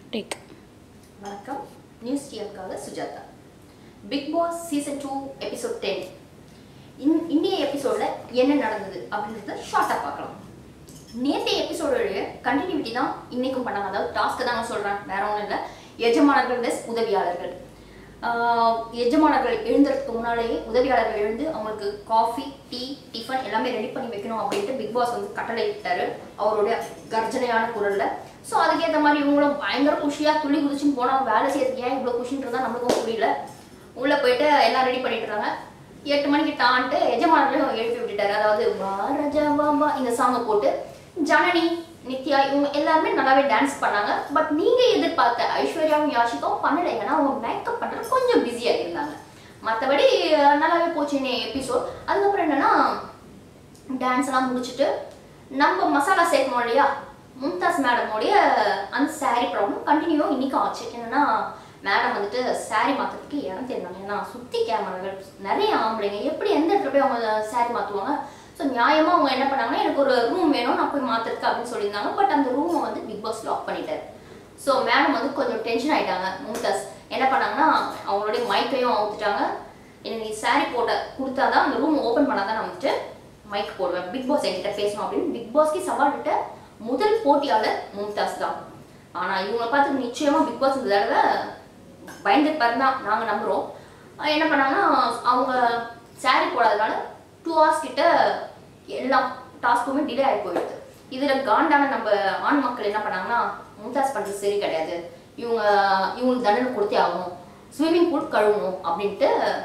take வணக்கம் news டிஎம்காக Sujatha Bigg Boss season two episode ten in இந்திய எபிசோடில் என்ன நடந்தது அப்படின்றத ஷார்ட்டாக பார்க்கலாம் நேற்றைய எபிசோடோடைய கண்டினியூட்டி தான் இன்னைக்கும் பண்ணாங்க அதாவது டாஸ்க்கு தான் நான் சொல்கிறேன் வேற ஒன்றும் இல்லை எஜமானர்கள் வெஸ் உதவியாளர்கள் ஆஹ் எஜமானர்கள் எழுந்துறதுக்கு முன்னாலேயே உதவியாளர்கள் எழுந்து அவங்களுக்கு காஃபி டீ டிஃபன் எல்லாமே ரெடி பண்ணி வைக்கணும் அப்படின்ட்டு பிக் பாஸ் வந்து கட்டளை இட்டாரு அவருடைய கர்ஜனையான குரல்ல ஸோ அதுக்கேற்ற மாதிரி இவங்களும் பயங்கர குஷியா துள்ளி குதிச்சுன்னு போனாங்க வேலை செய்யறதுக்கு ஏன் இவ்வளோ குஷின்றதா நம்மளுக்கும் புரியல உள்ள போயிட்டு எல்லாம் ரெடி பண்ணிட்டு இருக்காங்க எட்டு மணிக்கு டான்ட்டு எஜமானர்களையும் எழுப்பி விட்டுட்டாரு அதாவது வா ராஜா வா வா இந்த சாங்கை போட்டு ஜனனி நித்யா இவங்க எல்லாருமே நல்லாவே டான்ஸ் பண்ணாங்க பட் நீங்க எதிர்பார்த்த ஐஸ்வர்யாவும் யாஷிகாவும் பண்ணல ஏன்னா அவங்க மேக்கப் பண்றது கொஞ்சம் பிஸியா இருந்தாங்க மற்றபடி நல்லாவே போச்சு எபிசோட் அதுக்கப்புறம் என்னன்னா டான்ஸ் எல்லாம் முடிச்சுட்டு நம்ம மசாலா சேர்க்கணும் இல்லையா மும்தாஸ் மேடமோடைய அந்த saree ப்ராப்ளம் கண்டினியூ இன்னைக்கும் ஆச்சு என்னன்னா மேடம் வந்துட்டு saree மாத்துறதுக்கு இடம் தேடினாங்க ஏன்னா சுத்தி கேமராக்கள் நிறைய ஆம்பளைங்க எப்படி எந்த இடத்துல போய் அவங்க saree மாத்துவாங்க ஸோ நியாயமா அவங்க என்ன பண்ணாங்கன்னா எனக்கு ஒரு ரூம் வேணும் நான் போய் மாத்துறதுக்கு அப்படின்னு சொல்லியிருந்தாங்க பட் அந்த ரூமை வந்து பிக் பாஸ் லாக் பண்ணிட்டாரு ஸோ மேடம் வந்து கொஞ்சம் டென்ஷன் ஆயிட்டாங்க மும்தாஸ் என்ன பண்ணாங்கன்னா அவங்களுடைய மைக்கையும் அவுத்துட்டாங்க எனக்கு நீ saree போட்ட கொடுத்தாதான் அந்த ரூம் ஓப்பன் பண்ணாதான் நான் வந்துட்டு மைக் போடுவேன் பிக் பாஸ் என்கிட்ட பேசணும் அப்படின்னு பிக் பாஸ்க்கு சவால் விட்ட முதல் போட்டியாளர் மும்தாஸ் தான் ஆனா இவங்களை பார்த்து நிச்சயமா பிக் பாஸ் இந்த தடவை பயந்துருப்பாரு தான் நாங்க நம்புறோம் அஹ் என்ன பண்ணாங்கன்னா அவங்க saree போடாதனால டூ ஹவர்ஸ் கிட்ட எல்லா டாஸ்க்குமே டிலே ஆகி போயிடுது இதுல காண்டான நம்ம ஆண் மக்கள் என்ன பண்ணாங்கன்னா மும்தாஸ் பண்றது சரி கிடையாது இவங்க இவங்களுக்கு தண்டனை கொடுத்தே ஆகணும் ஸ்விம்மிங் பூல் கழுவணும் அப்படின்ட்டு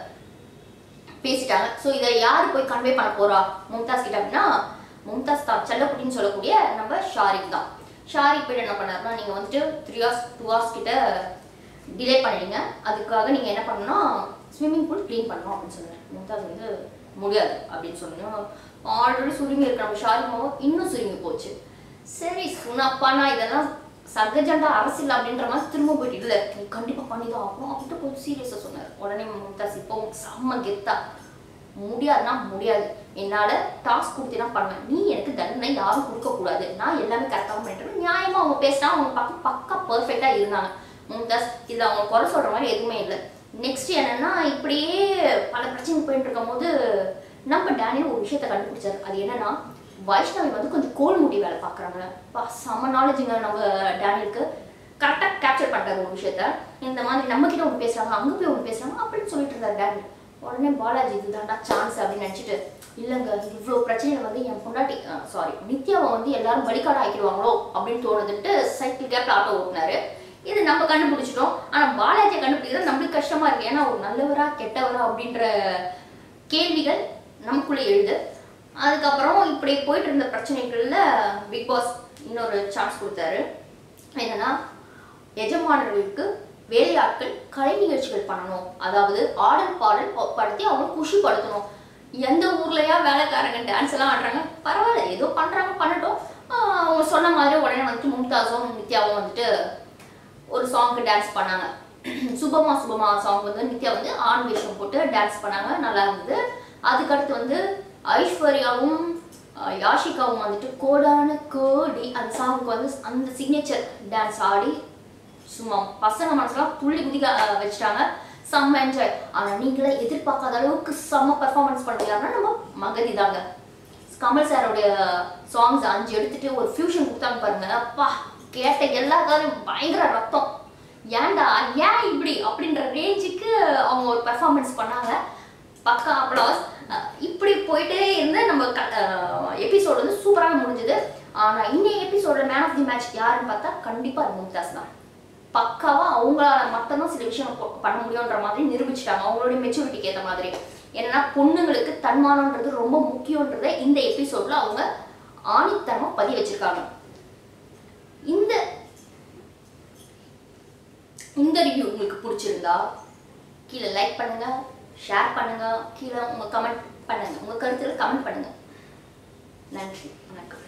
பேசிட்டாங்க ஸோ இதை யார் போய் கன்வே பண்ண போறா மும்தாஸ் கிட்ட அப்படின்னா மும்தாஸ் தான் செல்லக்குட்டின்னு சொல்லக்கூடிய நம்ம ஷாரிக் தான் ஷாரிக் போய் என்ன பண்ணாருன்னா நீங்க வந்துட்டு த்ரீ ஹவர்ஸ் டூ ஹவர்ஸ் கிட்ட டிலே பண்ணிடுங்க அதுக்காக நீங்க என்ன பண்ணணும்னா ஸ்விம்மிங் பூல் க்ளீன் பண்ணணும் அப்படின்னு சொன்னார் மும்தாஸ் வந்து முடியாது அப்படின்னு சொன்னோம் ஆல்ரெடி சுருங்கி இருக்க நம்ம ஷாரிக் மாவும் இன்னும் சுருங்கி போச்சு சரி சுனப்பானா இதெல்லாம் சகஜண்டா அரசியல் அப்படின்ற மாதிரி திரும்ப போயிட்டு இல்ல நீ கண்டிப்பா பண்ணிதான் ஆகணும் அப்படின்ட்டு கொஞ்சம் சீரியஸா சொன்னார் உடனே மும்தாஸ் இப்போ செம்ம கெத்தா முடியாதுன்னா முடியாது என்னால டாஸ்க் கொடுத்து தான் பண்ணுவேன் நீ எனக்கு தண்டனை யாரும் கொடுக்க கூடாது நான் எல்லாமே கரெக்டாக பண்ணிட்டு நியாயமா அவங்க பேசினா அவங்க பக்கம் பக்கா பர்ஃபெக்டா இருந்தாங்க மும்தாஸ் இதுல அவங்க குறை சொல்ற மாதிரி எதுவுமே இல்லை நெக்ஸ்ட் என்னன்னா இப்படியே பல பிரச்சனை போயிட்டு இருக்கும் போது நம்ம டேனியல் ஒரு விஷயத்த கண்டுபிடிச்சாரு அது என்னன்னா வைஷ்ணவி வந்து கொஞ்சம் கோல் மூடி வேலை பார்க்குறாங்க பா செம நாலேஜுங்க நம்ம டேனியலுக்கு கரெக்டாக கேப்சர் பண்ணுறாரு ஒரு விஷயத்த இந்த மாதிரி நம்ம கிட்ட ஒன்று பேசுறாங்க அங்கே போய் ஒன்று பேசுறாங்க அப்படின்னு சொல்லிட்டு இருந்தார் டேனியல் உடனே பாலாஜி இதுதான்டா சான்ஸ் அப்படின்னு நினச்சிட்டு இல்லைங்க இவ்வளோ பிரச்சனைகள் வந்து என் பொண்டாட்டி சாரி நித்யாவை வந்து எல்லாரும் வழிகாட ஆக்கிடுவாங்களோ அப்படின்னு தோணுதுன்ட்டு சைக்கிள் கேப்ல ஆட்டோ ஓட்டினாரு இது நம்ம கண்டுபிடிச்சிட்டோம் ஆனா பாலாஜியை கண்டுபிடிக்கிறது நம்மளுக்கு கஷ்டமா இருக்கு ஏன்னா ஒரு நல்லவரா கெட்டவரா அப்படின்ற கேள்விகள் நமக்குள்ள எழுது அதுக்கப்புறம் இப்படி போயிட்டு இருந்த பிரச்சனைகள்ல பிக் பாஸ் இன்னொரு சான்ஸ் கொடுத்தாரு என்னன்னா எஜமானர்களுக்கு வேலையாட்கள் கலை நிகழ்ச்சிகள் பண்ணணும் அதாவது ஆடல் பாடல் ப- படுத்தி அவங்க குஷிப்படுத்தணும் எந்த ஊர்லயா வேலைக்காரங்க டான்ஸ் எல்லாம் ஆடுறாங்க பரவாயில்ல ஏதோ பண்றாங்க பண்ணட்டும் ஆஹ் அவங்க சொன்ன மாதிரி உடனே வந்துட்டு மும்தாஸும் நித்யாவும் வந்துட்டு ஒரு சாங்க்கு டான்ஸ் பண்ணாங்க சுபமா சுபமா சாங் வந்து நித்யா வந்து ஆண் வேஷம் போட்டு டான்ஸ் பண்ணாங்க நல்லா இருந்தது அதுக்கடுத்து வந்து ஐஸ்வர்யாவும் அஹ், யாஷிகாவும் வந்துட்டு கோடான கோடி அந்த சாங்குக்கு வந்து அந்த சிக்னேச்சர் டான்ஸ் ஆடி சும்மா பசங்க மனசுலாம் துள்ளி குதிக்க அஹ், வச்சுட்டாங்க செம்ம என்ஜாய் ஆனா நீங்களே எதிர்பார்க்காத அளவுக்கு செம்ம பெர்ஃபார்மன்ஸ் பண்ணிருக்காங்கன்னா நம்ம மகதி தாங்க கமல் சாரோடைய சாங்ஸ் அஞ்சு எடுத்துட்டு ஒரு ஃபியூஷன் கொடுத்தாங்க பாருங்க அப்பா கேட்ட எல்லா காரையும் பயங்கர ரத்தம் ஏன்டா ஏன் இப்படி அப்படின்ற ரேஞ்சுக்கு அவங்க ஒரு பெர்ஃபார்மன்ஸ் பண்ணாங்க பக்கா அப்ளாஸ் இப்படி போயிட்டே இருந்து நம்ம எபிசோடு வந்து சூப்பராக முடிஞ்சுது ஆனா இன்னைய எபிசோட மேன் ஆஃப் தி மேட்ச் யாருன்னு பார்த்தா கண்டிப்பா அது மும்தாஸ் தான் பக்காவா அவங்களால மட்டும்தான் சில விஷயம் ப- பண்ண முடியுன்ற மாதிரி நிரூபிச்சிட்டாங்க அவங்களுடைய மெச்சூரிட்டிக்கு ஏற்ற மாதிரி என்னன்னா பொண்ணுங்களுக்கு தன்மானம்ன்றது ரொம்ப முக்கியன்றதை இந்த எபிசோட்ல அவங்க ஆணித்தனமா பதிய வச்சிருக்காங்க இந்த இந்த ரிவ்யூ உங்களுக்கு பிடிச்சிருந்தா கீழே லைக் பண்ணுங்க ஷேர் பண்ணுங்க கீழே உங்க கமெண்ட் பண்ணுங்க உங்க கருத்துக்களை கமெண்ட் பண்ணுங்க நன்றி வணக்கம்